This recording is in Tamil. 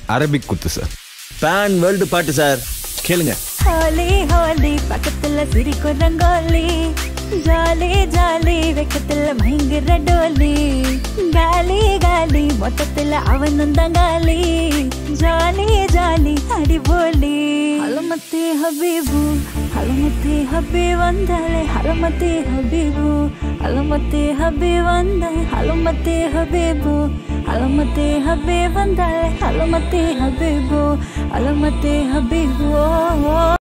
அரபிக் குத்து சார் பேன் வேர்ல்டு பாட்டு சார் கேளுங்க ஹோலி ஹோலி பக்கத்துல சிரிக்கும் ரங்கோலி ஜாலி ஜாலி வெக்கத்துல பயங்கர டோலி காலி காலி மொத்தத்துல அவனும் தான் காலி ஜாலி ஜாலி அடிபோலி ஹலமத்தி ஹபீபு ஹலமத்தி ஹபீ வந்தாலே ஹலமத்தி ஹபீபு ஹலமத்தி ஹபீ வந்தாலே ஹலமத்தி ஹபீபு ஹலமத்தி ஹபீ வந்தாலே ஹலமத்தி ஹபீபு ஹலமத்தி ஹபீபு ஓ, ஓ